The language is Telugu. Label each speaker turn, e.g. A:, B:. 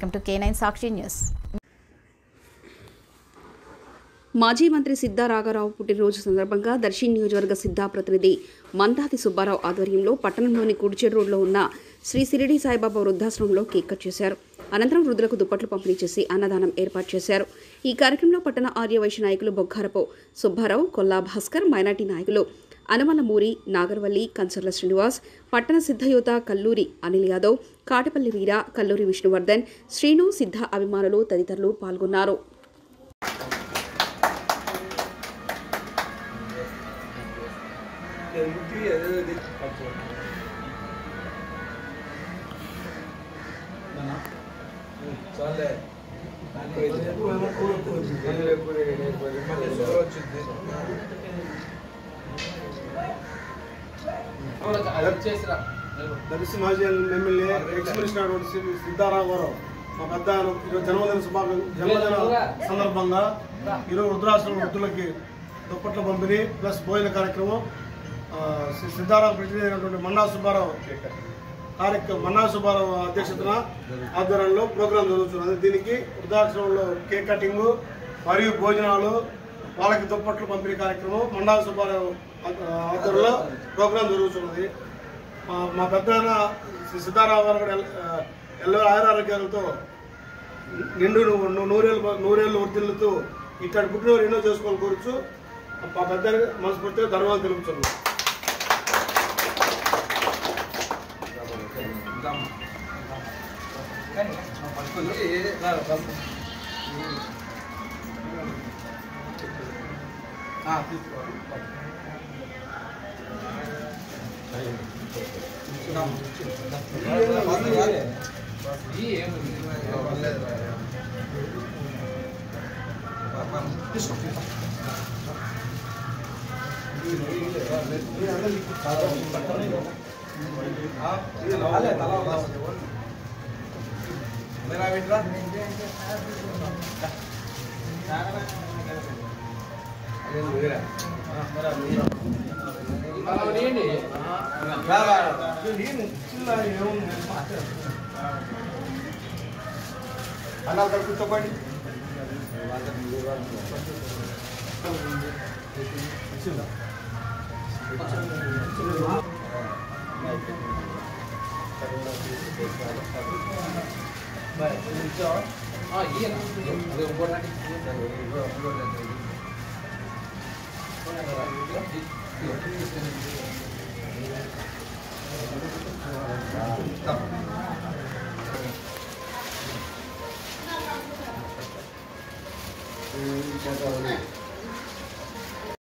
A: welcome to K nine Sakshi news
B: మాజీ మంత్రి సిద్ధా రాఘారావు పుట్టినరోజు సందర్భంగా దర్శి నియోజకవర్గ సిద్ధా ప్రతినిధి మందాతి సుబ్బారావు ఆధ్వర్యంలో పట్టణంలోని కుడిచేడు రోడ్లో ఉన్న శ్రీ సిరిడి సాయిబాబా వృద్ధాశ్రమంలో కేక్ కట్ చేశారు అనంతరం వృద్ధులకు దుప్పట్లు పంపిణీ చేసి అన్నదానం ఏర్పాటు చేశారు ఈ కార్యక్రమంలో పట్టణ ఆర్యవైశ్య నాయకులు బొగ్గారపు సుబ్బారావు కొల్లా భాస్కర్ మైనార్టీ నాయకులు అనుమలమూరి నాగర్వల్లి కంచర్ల శ్రీనివాస్ పట్టణ సిద్ధయోత కల్లూరి అనిల్ యాదవ్ కాటపల్లి వీర కల్లూరి విష్ణువర్ధన్ శ్రీను సిద్ధ అభిమానులు తదితరులు పాల్గొన్నారు
C: దర్శి మాజీ ఎమ్మెల్యే ఎక్స్ మినిస్టర్ అయినటువంటి శ్రీ సిద్ధారావు గారు మా పెద్ద ఈరోజు జన్మదిన శుభాకాంక్ష జన్మదిన సందర్భంగా ఈరోజు వృద్ధాశ్రమం వృద్ధులకి దుప్పట్ల పంపిణీ ప్లస్ భోజన కార్యక్రమం ఆ, శ్రీ సిద్ధారావు ప్రతినిధి అయినటువంటి మన్నా సుబ్బారావు కార్యక్రమం మన్నా సుబ్బారావు అధ్యక్షతన ఆధ్వర్యంలో ప్రోగ్రాం జరుగుతున్నది దీనికి వృద్ధాశ్రమంలో కేక్ కటింగ్ మరియు భోజనాలు వాళ్ళకి దుప్పట్లు పంపిణీ కార్యక్రమం మండా సుబ్బారావు ఆధ్వర్యంలో ప్రోగ్రాం జరుగుతున్నది మా- మా పెద్ద శ్రీ సిద్ధారావు గారు కూడా ఎల్- ఆ, ఎల్లో ఆయురారోగ్యాలతో నిండు ను- ను- నూరేళ్ళు నూరేళ్ళు వర్తిల్లుతూ ఇట్లాంటి పుట్టినరోజు ఎన్నో చేసుకోవాలి కోరుచు మా పెద్ద మనస్ఫూర్తిగా ధన్యవాదాలు తెలుపుతున్నాను అన్నా కూర్చోపండి